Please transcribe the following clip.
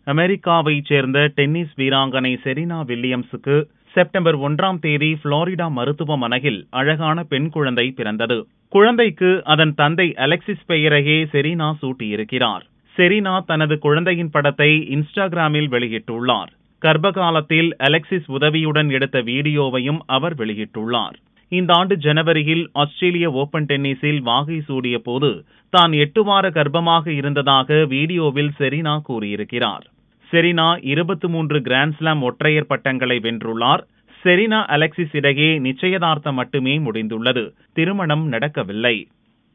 அமெரிக்காவைச் சேர்ந்த டென்னிஸ் வீராங்கனை Serena வில்லியம்ஸுக்கு September ஒன்றாம் தேதி புளோரிடா மருத்துவமனையில் அழகான பெண் குழந்தை பிறந்தது குழந்தைக்கு அதன் தந்தை அலெக்சிஸ் பெயரையே செரீனா சூட்டியிருக்கிறார் செரீனா தனது குழந்தையின் படத்தை இன்ஸ்டாகிராமில் வெளியிட்டுள்ளார் கர்ப்ப காலத்தில் அலெக்சிஸ் உதவியுடன் எடுத்த வீடியோவையும் அவர் வெளியிட்டுள்ளார் இந்த ஆண்டு ஜனவரியில் ஆஸ்திரேலிய ஓபன் டென்னிஸில் வாகை சூடிய போது தான் எட்டு வார கர்ப்பமாக இருந்ததாக வீடியோவில் செரீனா கூறியிருக்கிறார் செரீனா இருபத்தி மூன்று கிராண்ட்ஸ்லாம் ஒற்றையர் பட்டங்களை வென்றுள்ளார் செரீனா அலெக்சிஸ் இடையே நிச்சயதார்த்தம் மட்டுமே முடிந்துள்ளது திருமணம் நடக்கவில்லை